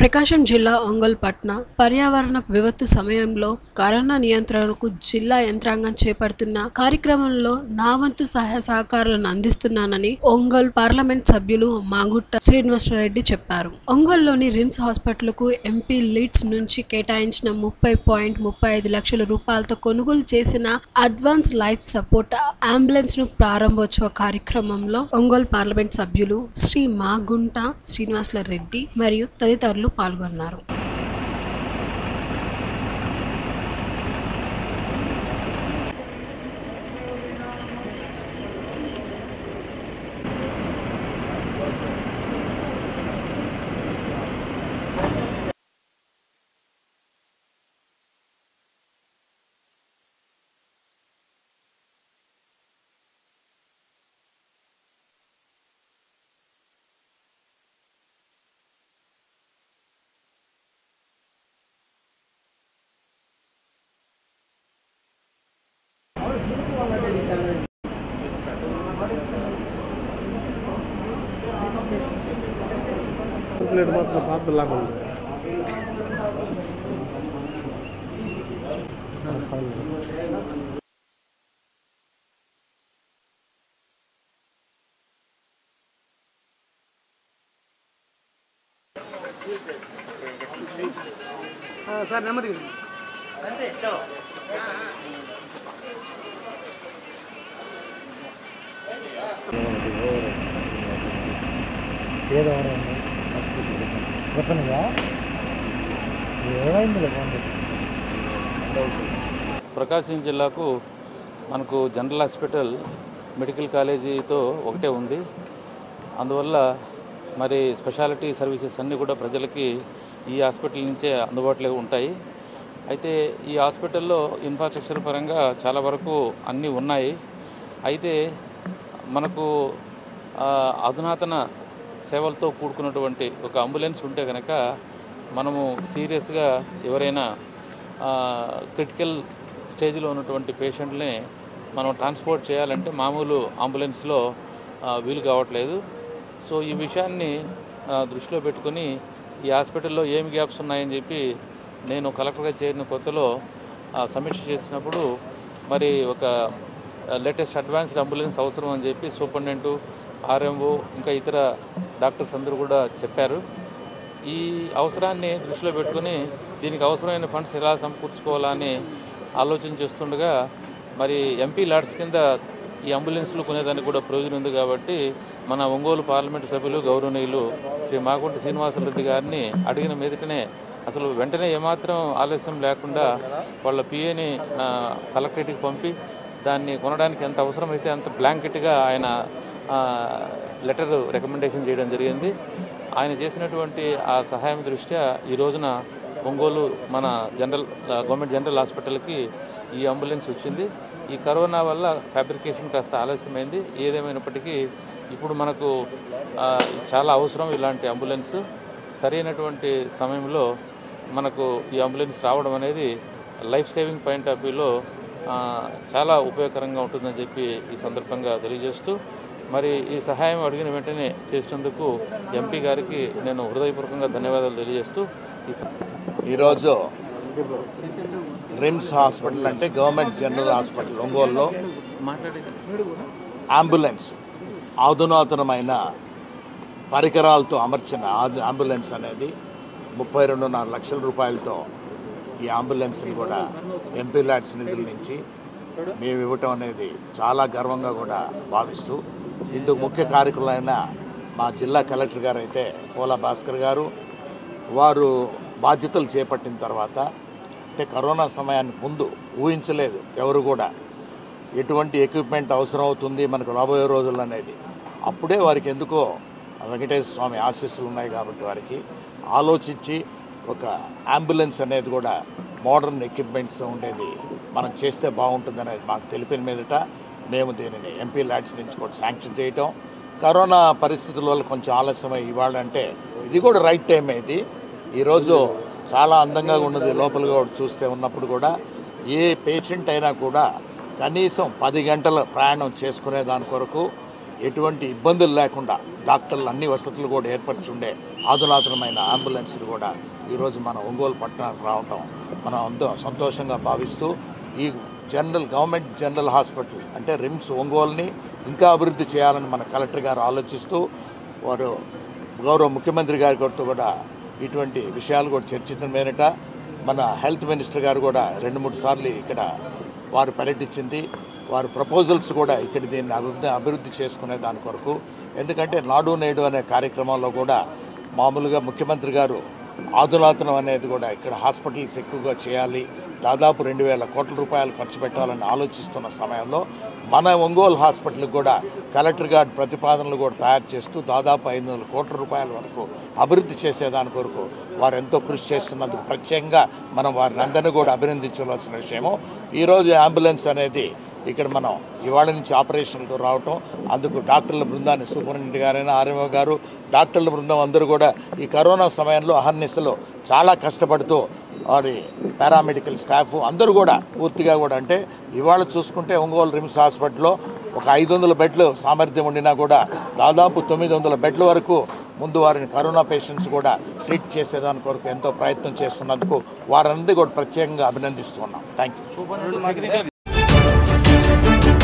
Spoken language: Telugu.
ప్రకాశం జిల్లా ఒంగోలు పట్న పర్యావరణ విపత్తు సమయంలో కరోనా నియంత్రణకు జిల్లా యంత్రాంగం చేపడుతున్న కార్యక్రమంలో నా వంతు సహాయ సహకారాలను అందిస్తున్నానని ఒంగోలు పార్లమెంట్ సభ్యులు మాగుట్ట శ్రీనివాసరెడ్డి చెప్పారు ఒంగోలులోని రిమ్స్ హాస్పిటల్కు ఎంపీ లీడ్స్ నుంచి కేటాయించిన ముప్పై పాయింట్ ముప్పై ఐదు లక్షల రూపాయలతో కొనుగోలు చేసిన అడ్వాన్స్ లైఫ్ సపోర్ట్ అంబులెన్స్ ను ప్రారంభోత్సవ కార్యక్రమంలో ఒంగోలు పార్లమెంట్ సభ్యులు శ్రీ మాగుంట శ్రీనివాసుల రెడ్డి మరియు తదితరులు పాల్గొన్నారు ప్లేట్ మాత్రం పాతలాగా ఉంది సార్ నెమ్మదిగా ఏదో చెప్పనిగా ఏమైంది లేకపోతే ప్రకాశం జిల్లాకు మనకు జనరల్ హాస్పిటల్ మెడికల్ కాలేజీతో ఒకటే ఉంది అందువల్ల మరి స్పెషాలిటీ సర్వీసెస్ అన్నీ కూడా ప్రజలకి ఈ హాస్పిటల్ నుంచే అందుబాటులో ఉంటాయి అయితే ఈ హాస్పిటల్లో ఇన్ఫ్రాస్ట్రక్చర్ పరంగా చాలా వరకు అన్నీ ఉన్నాయి అయితే మనకు ఆ, అధునాతన సేవలతో కూడుకున్నటువంటి ఒక అంబులెన్స్ ఉంటే కనుక మనము సీరియస్గా ఎవరైనా క్రిటికల్ స్టేజ్లో ఉన్నటువంటి పేషెంట్ని మనం ట్రాన్స్పోర్ట్ చేయాలంటే మామూలు అంబులెన్స్లో ఆ, వీలు కావట్లేదు సో ఈ విషయాన్ని ఆ, దృష్టిలో పెట్టుకొని ఈ హాస్పిటల్లో ఏమి గ్యాప్స్ ఉన్నాయని చెప్పి నేను కలెక్టర్గా చేరిన కొత్తలో ఆ, సమీక్ష చేసినప్పుడు మరి ఒక లేటెస్ట్ అడ్వాన్స్డ్ అంబులెన్స్ అవసరం అని చెప్పి సూపరింటెండెంట్ ఆర్ఎంఓ ఇంకా ఇతర డాక్టర్స్ అందరూ కూడా చెప్పారు ఈ అవసరాన్ని దృష్టిలో పెట్టుకుని దీనికి అవసరమైన ఫండ్స్ ఎలా సమకూర్చుకోవాలా అని ఆలోచన చేస్తుండగా మరి ఎంపీ లాడ్స్ కింద ఈ అంబులెన్స్లు కొనేదానికి కూడా ప్రయోజనం ఉంది కాబట్టి మన ఒంగోలు పార్లమెంటు సభ్యులు గౌరవనీయులు శ్రీ మాగుంట శ్రీనివాసరెడ్డి గారిని అడిగిన మీదటనే అసలు వెంటనే ఏమాత్రం ఆలస్యం లేకుండా వాళ్ళ పిఏని కలెక్టరేట్కి పంపి దాన్ని కొనడానికి ఎంత అవసరమైతే అంత బ్లాంకెట్గా ఆయన ఆ, లెటర్ రికమెండేషన్ చేయడం జరిగింది ఆయన చేసినటువంటి ఆ సహాయం దృష్ట్యా ఈ రోజున ఒంగోలు మన జనరల్ గవర్నమెంట్ జనరల్ హాస్పిటల్కి ఈ అంబులెన్స్ వచ్చింది ఈ కరోనా వల్ల ఫ్యాబ్రికేషన్ కాస్త ఆలస్యమైంది ఏదేమైనప్పటికీ ఇప్పుడు మనకు ఆ, చాలా అవసరం ఇలాంటి అంబులెన్స్ సరైనటువంటి సమయంలో మనకు ఈ అంబులెన్స్ రావడం అనేది లైఫ్ సేవింగ్ పాయింట్ ఆఫ్ వ్యూలో ఆ, చాలా ఉపయోగకరంగా ఉంటుందని చెప్పి ఈ సందర్భంగా తెలియజేస్తూ మరి ఈ సహాయం అడిగిన వెంటనే చేసినందుకు ఎంపీ గారికి నేను హృదయపూర్వకంగా ధన్యవాదాలు తెలియజేస్తూ ఈ సం- ఈరోజు రిమ్స్ హాస్పిటల్ అంటే గవర్నమెంట్ జనరల్ హాస్పిటల్ ఒంగోలులో అంబులెన్స్ అధునాతనమైన పరికరాలతో అమర్చిన ఆ- అంబులెన్స్ అనేది ముప్పై రెండున్నర లక్షల రూపాయలతో ఈ అంబులెన్స్ని కూడా ఎంపీ ల్యాడ్స్ నిధుల నుంచి మేము ఇవ్వటం అనేది చాలా గర్వంగా కూడా భావిస్తూ ఇందుకు ముఖ్య కార్యకులైన మా జిల్లా కలెక్టర్ గారు అయితే కోలా భాస్కర్ గారు వారు బాధ్యతలు చేపట్టిన తర్వాత అంటే కరోనా సమయానికి ముందు ఊహించలేదు ఎవరు కూడా ఎటువంటి ఎక్విప్మెంట్ అవసరం అవుతుంది మనకు రాబోయే రోజుల్లో అనేది అప్పుడే వారికి ఎందుకో వెంకటేశ్వర స్వామి ఆశీస్సులు ఉన్నాయి కాబట్టి వారికి ఆలోచించి ఒక అంబులెన్స్ అనేది కూడా మోడర్న్ ఎక్విప్మెంట్స్తో ఉండేది మనం చేస్తే బాగుంటుంది అనేది మాకు తెలిపిన మీదట మేము దీనిని ఎంపీ ల్యాడ్స్ నుంచి కూడా శాంక్షన్ చేయటం కరోనా పరిస్థితుల వల్ల కొంచెం ఆలస్యమై ఇవ్వాలంటే ఇది కూడా రైట్ టైం ఇది ఈరోజు చాలా అందంగా ఉన్నది లోపల కూడా చూస్తే ఉన్నప్పుడు కూడా ఏ పేషెంట్ అయినా కూడా కనీసం పది గంటల ప్రయాణం చేసుకునే దాని కొరకు ఎటువంటి ఇబ్బందులు లేకుండా డాక్టర్లు అన్ని వసతులు కూడా ఏర్పరిచి ఉండే ఆధునాతనమైన అంబులెన్స్లు కూడా ఈరోజు మన ఒంగోలు పట్టణానికి రావటం మనం ఎంతో సంతోషంగా భావిస్తూ ఈ జనరల్ గవర్నమెంట్ జనరల్ హాస్పిటల్ అంటే రిమ్స్ ఒంగోలుని ఇంకా అభివృద్ధి చేయాలని మన కలెక్టర్ గారు ఆలోచిస్తూ వారు గౌరవ ముఖ్యమంత్రి గారితో కూడా ఇటువంటి విషయాలు కూడా చర్చించడం మేరట మన హెల్త్ మినిస్టర్ గారు కూడా రెండు మూడు సార్లు ఇక్కడ వారు పర్యటించింది వారి ప్రపోజల్స్ కూడా ఇక్కడ దీన్ని అభివృద్ధి అభివృద్ధి చేసుకునే దాని కొరకు ఎందుకంటే నాడు నేడు అనే కార్యక్రమంలో కూడా మామూలుగా ముఖ్యమంత్రి గారు ఆధునాతనం అనేది కూడా ఇక్కడ హాస్పిటల్స్ ఎక్కువగా చేయాలి దాదాపు రెండు వేల కోట్ల రూపాయలు ఖర్చు పెట్టాలని ఆలోచిస్తున్న సమయంలో మన ఒంగోలు హాస్పిటల్కి కూడా కలెక్టర్ గారి ప్రతిపాదనలు కూడా తయారు చేస్తూ దాదాపు ఐదు వందల కోట్ల రూపాయల వరకు అభివృద్ధి చేసేదాని కొరకు వారు ఎంతో కృషి చేస్తున్నందుకు ప్రత్యేకంగా మనం వారిని అందరినీ కూడా అభినందించవలసిన విషయము ఈరోజు అంబులెన్స్ అనేది ఇక్కడ మనం ఇవాళ నుంచి ఆపరేషన్తో రావటం అందుకు డాక్టర్ల బృందాన్ని సూపరింటెండెంట్ గారైనా ఆర్ఎంఓ గారు డాక్టర్ల బృందం అందరూ కూడా ఈ కరోనా సమయంలో అహర్నిశలో చాలా కష్టపడుతూ వారి పారామెడికల్ స్టాఫ్ అందరూ కూడా పూర్తిగా కూడా అంటే ఇవాళ చూసుకుంటే ఒంగోలు రిమ్స్ హాస్పిటల్లో ఒక ఐదు వందల బెడ్లు సామర్థ్యం ఉండినా కూడా దాదాపు తొమ్మిది వందల బెడ్ల వరకు ముందు వారిని కరోనా పేషెంట్స్ కూడా ట్రీట్ చేసేదాని కొరకు ఎంతో ప్రయత్నం చేస్తున్నందుకు వారందరూ కూడా ప్రత్యేకంగా అభినందిస్తున్నాం థ్యాంక్ యూ